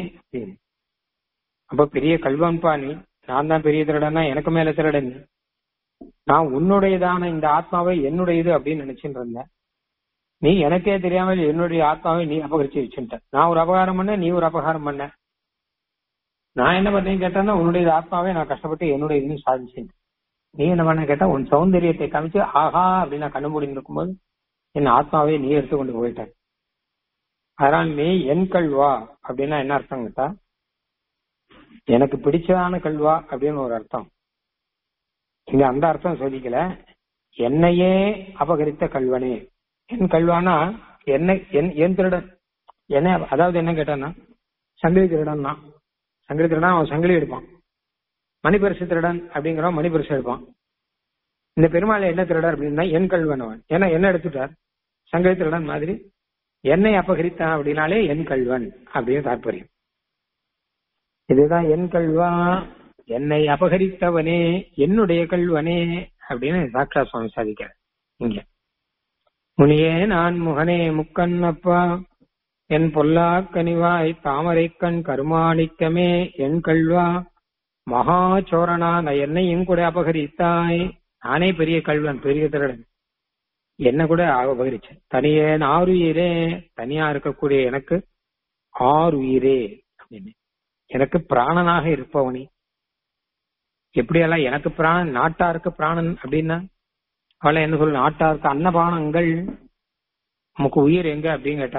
அப்ப பெரிய கல்வன் பாணி நான் தான் பெரிய திருடனா எனக்கு மேல திருடன் நான் உன்னுடையதான இந்த ஆத்மாவை என்னுடையது அப்படின்னு நினைச்சுட்டு இருந்தேன் நீ எனக்கே தெரியாமல் என்னுடைய ஆத்மாவை நீ அபகரிச்சு வச்சுட்ட நான் ஒரு அபகாரம் பண்ண நீ ஒரு அபகாரம் பண்ண நான் என்ன பண்ணேன்னு கேட்டேன்னா உன்னுடைய ஆத்மாவை நான் கஷ்டப்பட்டு என்னுடைய இதுன்னு சாதிச்சேன் நீ என்ன பண்ண கேட்டா உன் சௌந்தரியத்தை காமிச்சு ஆஹா அப்படின்னு நான் கண்ணு மூடி இருக்கும்போது என் ஆத்மாவை நீ எடுத்து கொண்டு போயிட்ட அதனால் நீ என் கல்வா அப்படின்னா என்ன அர்த்தம் கேட்டா எனக்கு பிடிச்சதான கல்வா அப்படின்னு ஒரு அர்த்தம் இங்க அந்த அர்த்தம் சொல்லிக்கல என்னையே அபகரித்த கல்வனே என் கல்வானா என்ன என் என் திருடன் என்ன அதாவது என்ன கேட்டான்னா சங்கிலி திருடன் தான் சங்கிலி திருடன் அவன் சங்கிலி எடுப்பான் மணிபரிசு திருடன் அப்படிங்கிறவன் மணிபரிசு எடுப்பான் இந்த பெருமாள் என்ன திருடர் அப்படின்னா என் கல்வன் அவன் ஏன்னா என்ன எடுத்துட்டார் சங்கிலி திருடன் மாதிரி என்னை அபகரித்தான் அப்படின்னாலே என் கல்வன் அப்படின்னு தாற்பயம் இதுதான் என் கல்வா என்னை அபகரித்தவனே என்னுடைய கல்வனே அப்படின்னு சாக்ஷா சுவாமி சாதிக்கிறார் இங்க முனியே நான் முகனே முக்கண்ணப்பா என் பொல்லா கனிவாய் தாமரை கண் கருமாணிக்கமே என் கல்வா மகா சோரனா நான் என்னையும் கூட அபகரித்தாய் நானே பெரிய கல்வன் பெரிய திருடன் என்ன கூட அபகரிச்சேன் தனியே ஆறுயிரே தனியா இருக்கக்கூடிய எனக்கு ஆறுயிரே அப்படின்னு எனக்கு பிராணனாக இருப்பவனே எப்படியெல்லாம் எனக்கு பிராணன் நாட்டாருக்கு பிராணன் அப்படின்னா அவளை என்ன சொல்ல நாட்டாருக்கு அன்னபானங்கள் நமக்கு உயிர் எங்க அப்படின்னு கேட்டா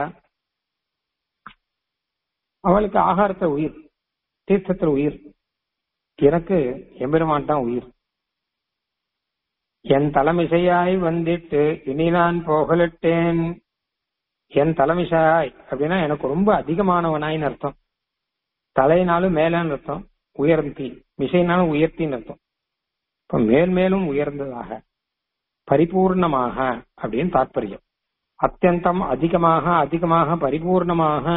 அவளுக்கு ஆகாரத்தை உயிர் தீர்த்தத்துல உயிர் எனக்கு எம்பெருமான் தான் உயிர் என் தலைமிசையாய் வந்திட்டு இனி நான் போகலிட்டேன் என் தலைமிசையாய் அப்படின்னா எனக்கு ரொம்ப அதிகமானவனாயின்னு அர்த்தம் தலைனாலும் மேலன்னு அர்த்தம் உயர்த்தி மிசைனாலும் உயர்த்தின்னு அர்த்தம் இப்ப மேல் மேலும் உயர்ந்ததாக பரிபூர்ணமாக அப்படின்னு தாற்பயம் அத்தியந்தம் அதிகமாக அதிகமாக பரிபூர்ணமாக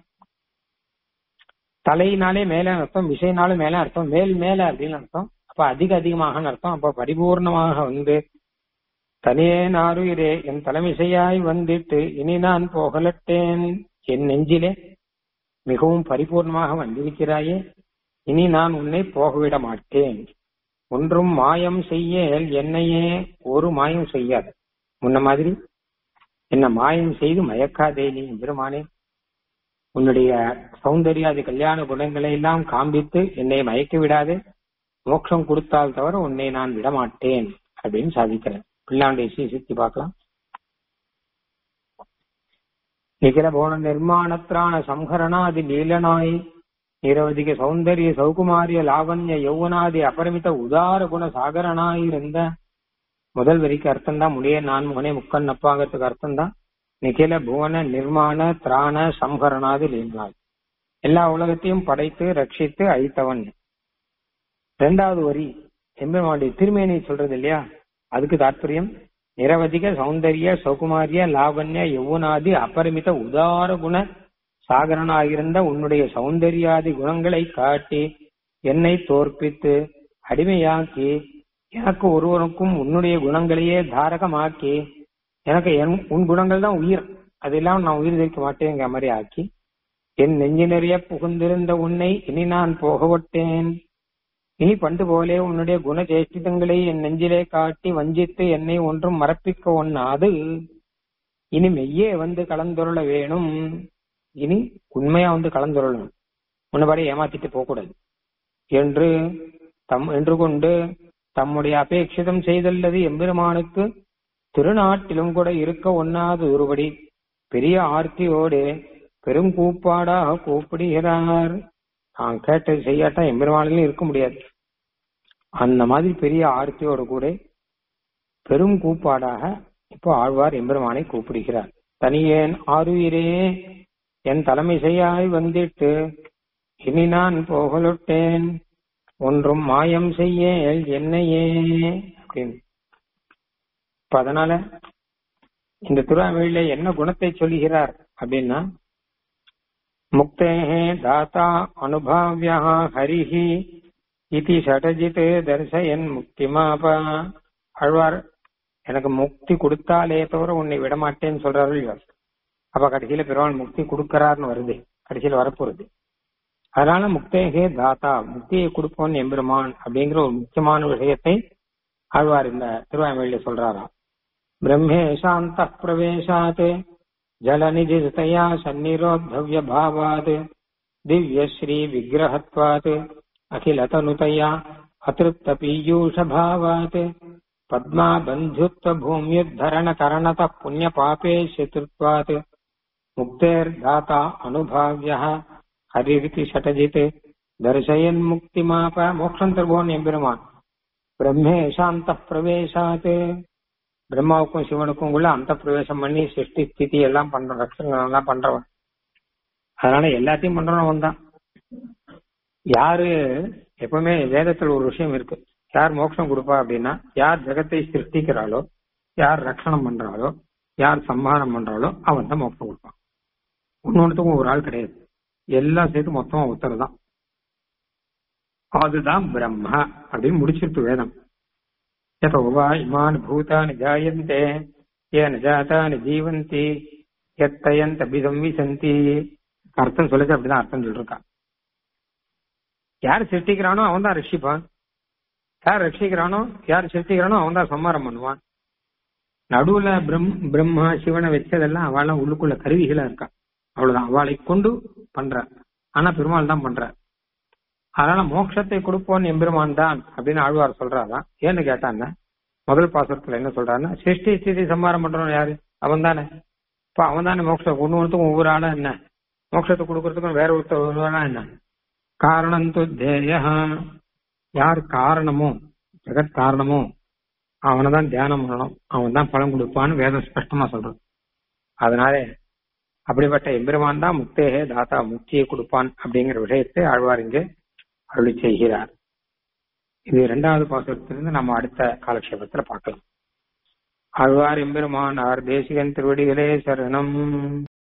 தலையினாலே மேல அர்த்தம் விஷயனாலும் மேல அர்த்தம் மேல் மேல அப்படின்னு அர்த்தம் அப்ப அதிக அதிகமாக அர்த்தம் அப்ப பரிபூர்ணமாக வந்து தனியே நாருயிரே என் தலைமிசையாய் வந்துட்டு இனி நான் போகலட்டேன் என் நெஞ்சிலே மிகவும் பரிபூர்ணமாக வந்திருக்கிறாயே இனி நான் உன்னை போகவிட மாட்டேன் ஒன்றும் மாயம் செய்ய என்னையே ஒரு மாயம் செய்யாது முன்ன மாதிரி என்ன மாயம் செய்து மயக்காதே நீ பெருமானே உன்னுடைய சௌந்தர்யாதி கல்யாண குணங்களை எல்லாம் காண்பித்து என்னை மயக்கி விடாது மோட்சம் கொடுத்தால் தவிர உன்னை நான் விடமாட்டேன் அப்படின்னு சாதிக்கிறேன் பிள்ளாண்டை சித்தி பார்க்கலாம் நிகில போன நிர்மாணத்திரான சம்ஹரணாதி லீலனாய் நிரவதிக சௌந்தரிய சௌகுமாரிய லாவண்ய யௌவனாதி அபரிமித உதார குண சாகரனாய் இருந்த முதல் வரிக்கு அர்த்தம் தான் முடிய நான் முகனே முக்கன் அப்பாங்கிறதுக்கு அர்த்தம் தான் நிகில புவன நிர்மாண திராண சம்ஹரணாதி லீலனாய் எல்லா உலகத்தையும் படைத்து ரட்சித்து அழித்தவன் இரண்டாவது வரி எம்பெருமானுடைய திருமேனி சொல்றது இல்லையா அதுக்கு தாற்பயம் நிரவதிக சௌந்தரிய சௌகுமாரிய லாவண்ய யௌவனாதி அபரிமித உதார குண சாகரனாயிருந்த உன்னுடைய சௌந்தர்யாதி குணங்களை காட்டி என்னை தோற்பித்து அடிமையாக்கி எனக்கு ஒருவனுக்கும் உன்னுடைய குணங்களையே தாரகமாக்கி எனக்கு என் உன் குணங்கள் தான் உயிர் அது இல்லாம நான் உயிர் தரிக்க மாட்டேங்கிற மாதிரி ஆக்கி என் நெஞ்சு நிறைய புகுந்திருந்த உன்னை இனி நான் போக விட்டேன் இனி பண்டு போலே உன்னுடைய குணஜேஷ்டிதங்களை என் நெஞ்சிலே காட்டி வஞ்சித்து என்னை ஒன்றும் மறப்பிக்க ஒண்ணாது இனி மெய்யே வந்து கலந்துருள வேணும் இனி உண்மையா வந்து கலந்துருளணும் முன்னபடி ஏமாத்திட்டு போகக்கூடாது என்று தம் என்று கொண்டு தம்முடைய அபேட்சிதம் செய்தல்லது எம்பெருமானுக்கு திருநாட்டிலும் கூட இருக்க ஒண்ணாது ஒருபடி பெரிய ஆர்த்தியோடு பெரும் கூப்பாடாக கூப்பிடுகிறார் நான் கேட்டது செய்யாட்டா எம்பெருமானிலும் இருக்க முடியாது அந்த மாதிரி பெரிய ஆர்த்தியோடு கூட பெரும் கூப்பாடாக இப்போ ஆழ்வார் எம்பெருமானை கூப்பிடுகிறார் தனியேன் ஆறுயிரே என் தலைமை செய்யாய் வந்திட்டு இனி நான் போகலொட்டேன் ஒன்றும் மாயம் செய்ய என்னையே அப்படின்னு இப்ப அதனால இந்த திருவாமிழில என்ன குணத்தை சொல்லுகிறார் அப்படின்னா முக்தேஹே தாத்தா அனுபாவியா ஹரிஹி இதி ஷடஜித் தரிசயன் முக்திமாபா ஆழ்வார் எனக்கு முக்தி கொடுத்தாலே தவிர உன்னை விடமாட்டேன்னு சொல்றாரு இல்லையா அப்ப கடைசியில பெருமாள் முக்தி கொடுக்கறாருன்னு வருது கடைசியில வரப்போறது அதனால முக்தேகே தாத்தா முக்தியை கொடுப்போன் எம்பெருமான் அப்படிங்கிற ஒரு முக்கியமான விஷயத்தை ஆழ்வார் இந்த திருவாய்மொழியில சொல்றாராம் பிரம்மே சாந்த பிரவேசாத் ஜலநிதிதயா சந்நிரோத்தவ்ய பாவாத் திவ்யஸ்ரீ விக்கிரகத்வாத் அகிலதனுதயா அதிருப்த பீயூஷ பாவாத் பத்மா பந்துத்வ பூமியுத்தரண கரணத புண்ணிய பாபே சதுர்த்வாத் முக்தேர்தாத்தா அனுபாவிய ஹரிரிதி சட்டஜித் தர்சயன் முக்திமாப மோட்சம் தருவோன் எம்பெருமான் பிரம்மே சாந்த பிரவேசாத் பிரம்மாவுக்கும் சிவனுக்கும் உள்ள அந்த பிரவேசம் பண்ணி சிருஷ்டி ஸ்திதி எல்லாம் பண்ற ரட்சங்கள் எல்லாம் பண்றவன் அதனால எல்லாத்தையும் பண்றவன் தான் யாரு எப்பவுமே வேதத்துல ஒரு விஷயம் இருக்கு யார் மோட்சம் கொடுப்பா அப்படின்னா யார் ஜெகத்தை சிருஷ்டிக்கிறாளோ யார் ரட்சணம் பண்றாளோ யார் சம்ஹாரம் பண்றாளோ அவன் தான் மோட்சம் கொடுப்பான் இன்னொன்னுத்துக்கும் ஒரு ஆள் கிடையாது எல்லாம் சேர்த்து மொத்தமா ஒருத்தர் தான் அதுதான் பிரம்மா அப்படின்னு முடிச்சிருத்து வேதம் यतो वा इमान् भूतानि जायन्ते येन जातानि जीवन्ति எத்தயந்த விசந்தி அர்த்தம் சொல்லுச்சு அப்படிதான் அர்த்தம் சொல்லிருக்கான் யார் சிருஷ்டிக்கிறானோ அவன் தான் ரட்சிப்பான் யார் ரட்சிக்கிறானோ யார் சிருஷ்டிக்கிறானோ அவன் தான் சம்மாரம் பண்ணுவான் நடுவுல பிரம் பிரம்மா சிவனை வச்சதெல்லாம் அவளாம் உள்ளுக்குள்ள கருவிகளா இருக்கான் அவ்வளவுதான் அவளை கொண்டு பண்ற ஆனா பெருமாள் தான் பண்ற அதனால மோட்சத்தை கொடுப்போன் எம்பெருமான் தான் அப்படின்னு ஆழ்வார் சொல்றாராம் ஏன்னு கேட்டாங்க முதல் பாசத்துல என்ன சொல்றாருன்னா சிருஷ்டி ஸ்திதி சம்மாரம் பண்றவன் யாரு அவன் தானே இப்ப அவன் தானே மோட்சம் ஒண்ணு ஒருத்துக்கும் ஒவ்வொரு ஆளா என்ன மோட்சத்தை கொடுக்கறதுக்கும் வேற ஒருத்தர் ஒருவனா என்ன காரணம் தேய யார் காரணமோ ஜெகத் காரணமோ அவனை தான் தியானம் பண்ணணும் அவன் தான் பலன் கொடுப்பான்னு வேதம் ஸ்பஷ்டமா சொல்றது அதனால அப்படிப்பட்ட எம்பெருமான் தான் முக்தேகே தாத்தா முக்தியை கொடுப்பான் அப்படிங்கிற விஷயத்தை ஆழ்வார் இங்கே அருளி செய்கிறார் இது இரண்டாவது பாசுரத்திலிருந்து நம்ம அடுத்த காலக்ஷேபத்துல பார்க்கலாம் ஆழ்வார் எம்பெருமான் ஆர் தேசிகன் திருவடிகளே சரணம்